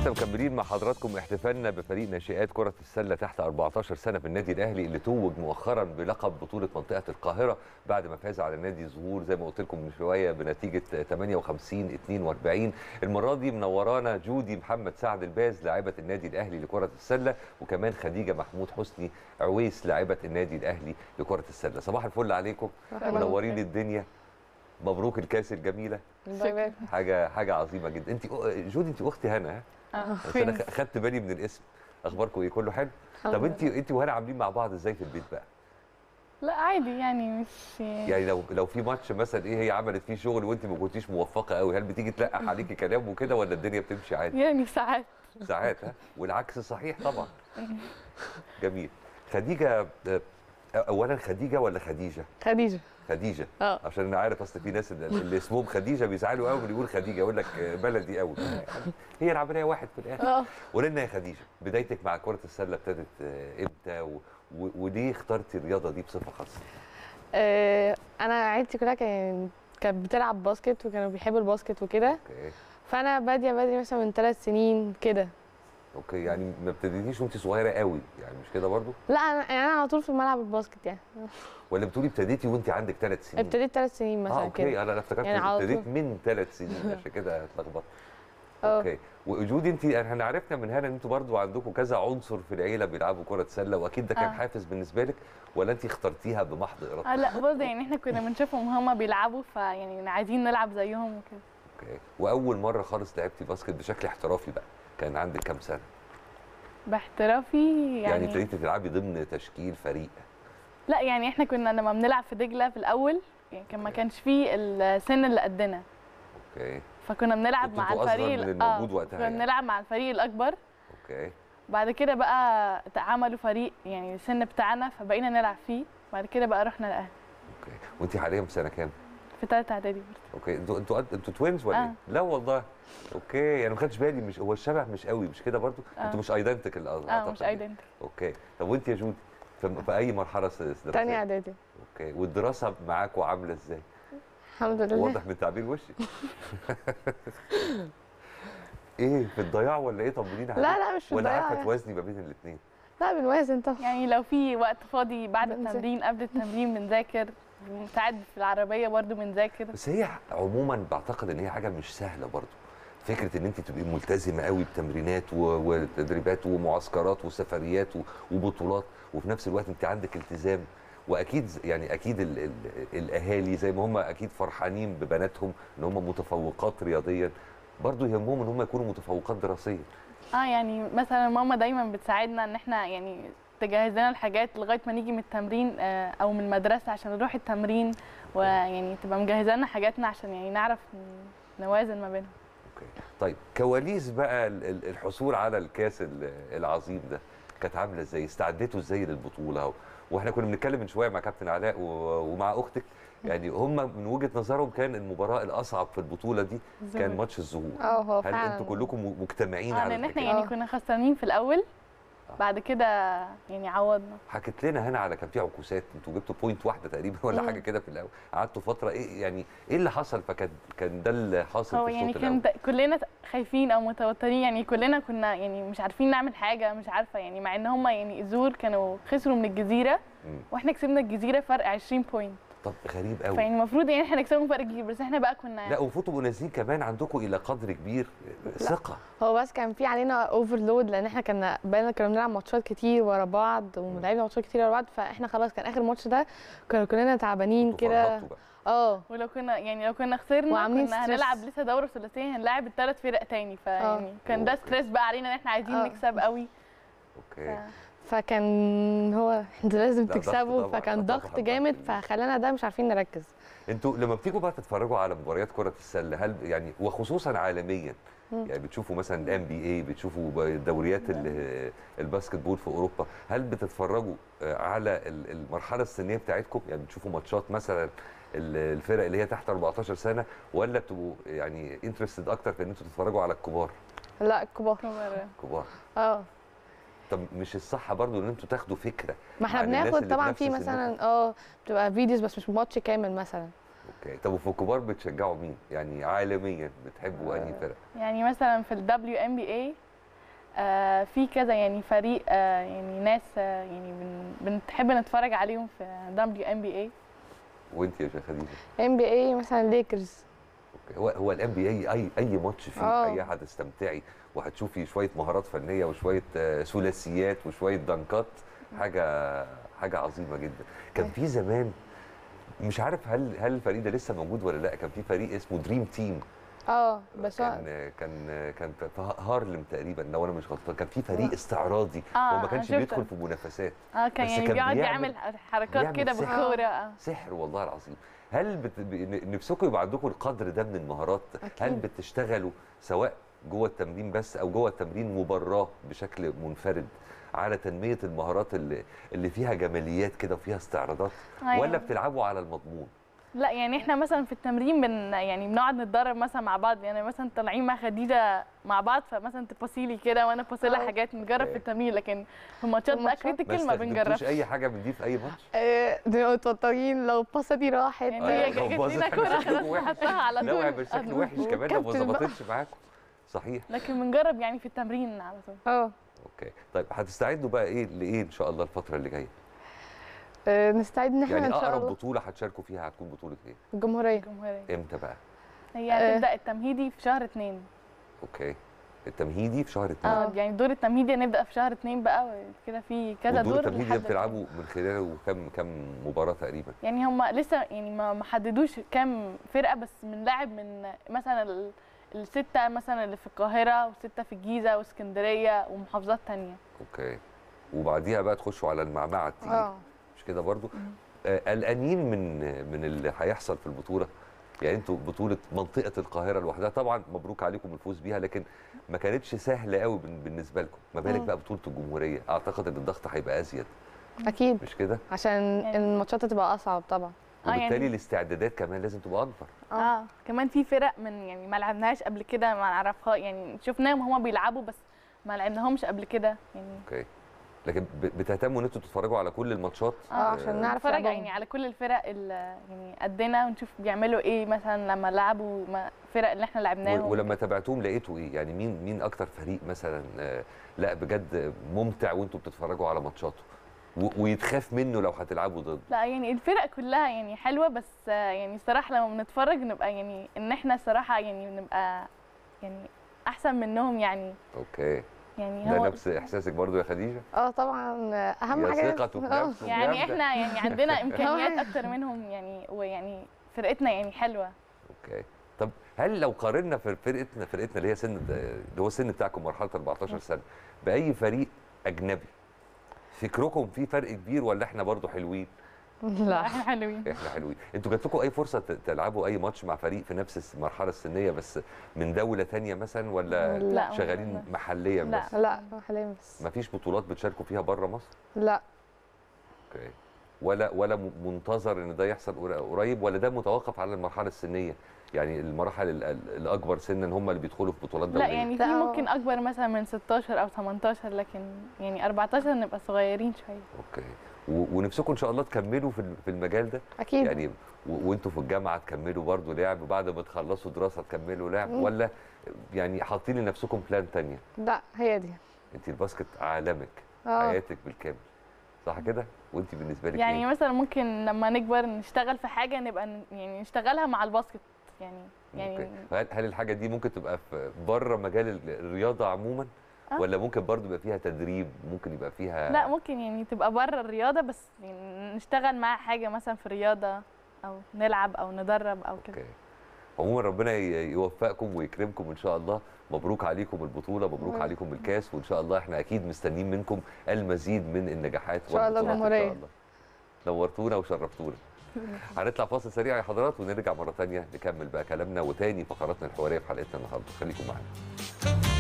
لسه مكملين مع حضراتكم احتفالنا بفريق ناشئات كرة السلة تحت 14 سنة في النادي الأهلي اللي توج مؤخرا بلقب بطولة منطقة القاهرة بعد ما فاز على نادي الزهور زي ما قلت لكم من شوية بنتيجة 58 42 المرة دي منورانا جودي محمد سعد الباز لاعبة النادي الأهلي لكرة السلة وكمان خديجة محمود حسني عويس لاعبة النادي الأهلي لكرة السلة صباح الفل عليكم منورين الدنيا مبروك الكاس الجميلة شكراً. حاجة حاجة عظيمة جدا انت جودي انت اختي هنا ها؟ اه بس انا خ- خدت بالي من الاسم اخباركم ايه كله حلو الحمد طب لله. انت انت وهنا عاملين مع بعض ازاي في البيت بقى لا عادي يعني مش يعني لو لو في ماتش مثلا ايه هي عملت فيه شغل وانت ما كنتيش موفقه قوي هل بتيجي تلقح عليكي كلام وكده ولا الدنيا بتمشي عادي يعني ساعات ساعات ها والعكس صحيح طبعا جميل خديجه آه، اولا خديجه ولا خديجه خديجه خديجه اه عشان انا عارف اصل في ناس اللي اللي اسمهم خديجه بيزعلوا قوي من يقول خديجه يقول لك آه، بلدي قوي هي العمليه واحد في الاخر اه قولي لنا يا خديجه بدايتك مع كره السله ابتدت آه، امتى و... و... وليه اخترتي الرياضه دي بصفه خاصه؟ آه، انا عيلتي كلها كان كانت بتلعب باسكت وكانوا بيحبوا الباسكت وكده اوكي فانا باديه بدري مثلا من ثلاث سنين كده اوكي يعني ما ابتديتيش وانت صغيره قوي يعني مش كده برضو لا انا يعني انا على طول في ملعب الباسكت يعني ولا بتقولي ابتديتي وانت عندك ثلاث سنين؟ ابتديت ثلاث سنين مثلا اه اوكي كده انا أنا افتكرت يعني يعني على ابتديت طول. من ثلاث سنين عشان كده اتلخبطت اه. اوكي وجودي انت احنا عرفنا من هنا ان انتوا برضو عندكم كذا عنصر في العيله بيلعبوا كره سله واكيد ده كان اه. حافز بالنسبه لك ولا انت اخترتيها بمحض ارادتك؟ آه لا برضه يعني احنا كنا بنشوفهم هما بيلعبوا فيعني عايزين نلعب زيهم وكده اوكي واول مره خالص لعبتي باسكت بشكل احترافي بقى كان عندك كام سنه؟ باحترافي يعني يعني, ابتديتي تلعبي ضمن تشكيل فريق لا يعني احنا كنا لما بنلعب في دجله في الاول يعني كان ما كانش فيه السن اللي قدنا اوكي فكنا بنلعب كنتوا مع انتوا أصغر الفريق من ال- الموجود وقتها كنا يعني. بنلعب مع الفريق الاكبر اوكي بعد كده بقى عملوا فريق يعني السن بتاعنا فبقينا نلعب فيه بعد كده بقى رحنا الاهلي اوكي وانت حاليا في سنه كام؟ في ثالثه اعدادي برضه اوكي انتوا انتوا قد- انتوا توينز ولا آه. ايه؟ لا والله اوكي انا ما خدتش بالي مش هو الشبه مش قوي مش كده برضو؟ آه. انتوا مش ايدنتيكال اه مش ايدنتي اوكي طب وانت يا جودي في, في اي مرحله س- دراسيه؟ تانية اعدادي اوكي والدراسه معاكوا عامله ازاي؟ الحمد لله واضح من تعبير وشك ايه في الضياع ولا ايه طمنينا لا لا مش في ولا الضياع عارفه يعني. توازني ما بين الاثنين؟ لا بنوازن طبعا يعني لو في وقت فاضي بعد بنذاكر. التمرين قبل التمرين بنذاكر ساعات في العربيه برضو بنذاكر بس هي عموما بعتقد ان هي حاجه مش سهله برضو فكره ان انت تبقي ملتزمه قوي بتمرينات و- وتدريبات ومعسكرات وسفريات و- وبطولات وفي نفس الوقت انت عندك التزام واكيد ز- يعني اكيد ال ال الاهالي زي ما هم اكيد فرحانين ببناتهم ان هم متفوقات رياضيا برضو يهمهم ان هم يكونوا متفوقات دراسيا اه يعني مثلا ماما دايما بتساعدنا ان احنا يعني تجهز لنا الحاجات لغايه ما نيجي من التمرين آه، او من المدرسه عشان نروح التمرين ويعني تبقى مجهزه لنا حاجاتنا عشان يعني نعرف ن- نوازن ما بينهم اوكي طيب كواليس بقى ال- ال- الحصول على الكاس ال- العظيم ده كانت عامله ازاي استعديتوا ازاي للبطوله و- واحنا كنا بنتكلم من شويه مع كابتن علاء و- ومع اختك يعني هم من وجهه نظرهم كان المباراه الاصعب في البطوله دي كان الظهور. ماتش الظهور اه هو هل فعلا انتوا كلكم م- مجتمعين اه على لان احنا الحكاية؟ يعني آه. كنا خسرانين في الاول بعد كده يعني عوضنا حكت لنا هنا على كان في عكوسات انتوا جبتوا بوينت واحده تقريبا ولا مم. حاجه كده في الاول قعدتوا فتره ايه يعني ايه اللي حصل فكان كان ده اللي حاصل هو في يعني الشوط الاول كان كلنا خايفين او متوترين يعني كلنا كنا يعني مش عارفين نعمل حاجه مش عارفه يعني مع ان هم يعني الزور كانوا خسروا من الجزيره مم. واحنا كسبنا الجزيره فرق 20 بوينت طب غريب قوي فيعني المفروض يعني احنا نكسبهم فرق كبير بس احنا بقى كنا لا وفوتوا تبقوا نازلين كمان عندكم الى قدر كبير ثقه هو بس كان في علينا اوفرلود لان احنا كنا بقينا كنا بنلعب ماتشات كتير ورا بعض ولعبنا ماتشات كتير ورا بعض فاحنا خلاص كان اخر ماتش ده كنا كلنا تعبانين انتوا كده فرهطتوا بقى اه ولو كنا يعني لو كنا خسرنا وعاملين كنا ستريس. هنلعب لسه دوره ثلاثيه هنلاعب الثلاث فرق تاني فيعني كان ده أوكي. ستريس بقى علينا ان احنا عايزين آه. نكسب قوي اوكي فكان هو انتوا لازم لا، ضغط تكسبوا طبعاً، فكان طبعاً، ضغط ضغط جامد كبير. فخلانا ده مش عارفين نركز انتوا لما بتيجوا بقى تتفرجوا على مباريات كره السله هل يعني وخصوصا عالميا مم. يعني بتشوفوا مثلا الام بي اي بتشوفوا ب- دوريات ال- الباسكت بول في اوروبا هل بتتفرجوا آه، على ال- المرحله السنيه بتاعتكم يعني بتشوفوا ماتشات مثلا ال- الفرق اللي هي تحت 14 سنه ولا بتبقوا يعني انترستد اكتر في ان انتوا تتفرجوا على الكبار لا الكبار كبار اه طب مش الصح برضو ان انتوا تاخدوا فكره ما احنا عن الناس بناخد اللي طبعا بنفس في سنكم؟ مثلا اه بتبقى فيديوز بس مش ماتش كامل مثلا اوكي طب وفي الكبار بتشجعوا مين يعني عالميا بتحبوا انهي فرق يعني مثلا في ال WNBA آه، في كذا يعني فريق آه، يعني ناس آه، يعني بن- بنحب نتفرج عليهم في دبليو ام بي اي وانت يا شيخ خديجه ام بي اي مثلا ليكرز أوكي. هو هو الان بي اي اي اي ماتش فيه آه. اي هتستمتعي وهتشوفي شويه مهارات فنيه وشويه آه، ثلاثيات وشويه دنكات حاجه حاجه عظيمه جدا كان في زمان مش عارف هل هل الفريق ده لسه موجود ولا لا كان في فريق اسمه دريم تيم اه بس هو- كان كان كان في هارلم تقريبا لو انا مش غلطان كان في فريق استعراضي آه، هو ما أنا كانش شفته. بيدخل في منافسات اه كان بس يعني كان بيقعد بيعمل- يعمل حركات بيعمل كده سحر. بالكوره اه سحر والله العظيم هل بت... ب- نفسكم يبقى عندكم القدر ده من المهارات أكيد. هل بتشتغلوا سواء جوه التمرين بس او جوه التمرين مباراه بشكل منفرد على تنميه المهارات اللي اللي فيها جماليات كده وفيها استعراضات أيوة. ولا بتلعبوا على المضمون لا يعني احنا مثلا في التمرين بن يعني بنقعد نتدرب مثلا مع بعض يعني مثلا طالعين مع خديجه مع بعض فمثلا تبصي لي كده وانا ابص لها آه. حاجات نجرب أوكي. في التمرين لكن في الماتشات بقى الماتشات؟ ما كريتيكال ما استخدمتوش بنجربش اي حاجه من دي في اي ماتش آه، بنبقى متوترين لو الباصه دي راحت يعني آه، هي لو جت باظت لنا هيبقى كوره شكلكم خلاص وحش. نحطها على لا طول وهيبقى شكل وحش كمان لو ما كابتن بقى. ظبطتش معاكم صحيح لكن بنجرب يعني في التمرين على طول اه اوكي طيب هتستعدوا بقى ايه لايه ان شاء الله الفتره اللي جايه آه، نستعد ان احنا يعني ان شاء اقرب الله بطوله هتشاركوا فيها هتكون بطوله ايه الجمهوريه الجمهوريه امتى بقى هي آه. هتبدا التمهيدي في شهر اتنين اوكي التمهيدي في شهر اتنين اه يعني دور التمهيدي هنبدا في شهر اتنين بقى كده في كذا والدور دور التمهيدي ده لحد بتلعبوا من خلاله كم كم مباراه تقريبا يعني هم لسه يعني ما ما حددوش كام فرقه بس بنلاعب من مثلا ال- السته مثلا اللي في القاهره وسته في الجيزه واسكندريه ومحافظات تانية اوكي وبعديها بقى تخشوا على المعمعه التقيل اه مش كده برضو آه، قلقانين من من اللي هيحصل في البطوله يعني انتوا بطوله منطقه القاهره لوحدها طبعا مبروك عليكم الفوز بيها لكن ما كانتش سهله قوي بن- بالنسبه لكم ما بالك مم. بقى بطوله الجمهوريه اعتقد ان الضغط هيبقى ازيد اكيد مش كده عشان يعني- الماتشات هتبقى اصعب طبعا آه، يعني- وبالتالي الاستعدادات كمان لازم تبقى اكبر اه كمان في فرق من يعني ما لعبناهاش قبل كده ما نعرفها يعني شفناهم هما بيلعبوا بس ما لعبناهمش قبل كده يعني اوكي لكن ب- بتهتموا ان انتوا تتفرجوا على كل الماتشات اه عشان نعرف نتفرج لعبهم. يعني على كل الفرق اللي يعني قدنا ونشوف بيعملوا ايه مثلا لما لعبوا ما- فرق اللي احنا لعبناهم و- ولما تابعتوهم لقيتوا ايه يعني مين مين اكتر فريق مثلا آه، لا بجد ممتع وانتوا بتتفرجوا على ماتشاته و- ويتخاف منه لو هتلعبوا ضد لا يعني الفرق كلها يعني حلوه بس آه، يعني الصراحه لما بنتفرج نبقى يعني ان احنا الصراحه يعني نبقى يعني احسن منهم يعني اوكي يعني ده هو نفس احساسك برضو يا خديجه اه طبعا آه، اهم يا حاجه ثقته في آه. نفسه. يعني جامدة. احنا يعني عندنا امكانيات اكتر منهم يعني ويعني فرقتنا يعني حلوه اوكي طب هل لو قارنا في فرقتنا فرقتنا اللي هي سن اللي هو السن بتاعكم مرحله 14 سنه باي فريق اجنبي فكركم في فرق كبير ولا احنا برضو حلوين لا احنا حلوين احنا حلوين انتوا جات لكم اي فرصه ت- تلعبوا اي ماتش مع فريق في نفس الس- المرحله السنيه بس من دوله تانية مثلا ولا لا شغالين لا. محليا لا. بس لا حاليا بس مفيش بطولات بتشاركوا فيها بره مصر لا اوكي ولا ولا م- منتظر ان ده يحصل قر- قريب ولا ده متوقف على المرحله السنيه يعني المراحل ال- ال- الاكبر سنا هم اللي بيدخلوا في بطولات لا دوليه يعني في لا، هو- ممكن اكبر مثلا من 16 او 18 لكن يعني 14 نبقى صغيرين شويه اوكي و- ونفسكم ان شاء الله تكملوا في ال- في المجال ده اكيد يعني و- وانتوا في الجامعه تكملوا برضو لعب وبعد ما تخلصوا دراسه تكملوا لعب مم. ولا يعني حاطين لنفسكم بلان تانية لا هي دي انت الباسكت عالمك اه حياتك بالكامل صح كده وانت بالنسبه لك يعني ايه مثلا ممكن لما نكبر نشتغل في حاجه نبقى ن- يعني نشتغلها مع الباسكت يعني يعني أوكي. هل هل الحاجه دي ممكن تبقى في بره مجال ال- الرياضه عموما آه. ولا ممكن برضو يبقى فيها تدريب ممكن يبقى فيها لا ممكن يعني تبقى بره الرياضه بس يعني نشتغل مع حاجه مثلا في الرياضه او نلعب او ندرب او كده اوكي عموما ربنا ي- يوفقكم ويكرمكم ان شاء الله مبروك عليكم البطوله مبروك مم. عليكم الكاس وان شاء الله احنا اكيد مستنيين منكم المزيد من النجاحات إن شاء الله والبطولات ان جمهورية. شاء الله نورتونا وشرفتونا هنطلع فاصل سريع يا حضرات ونرجع مره ثانيه نكمل بقى كلامنا وتاني فقراتنا الحواريه في حلقتنا النهارده خليكم معانا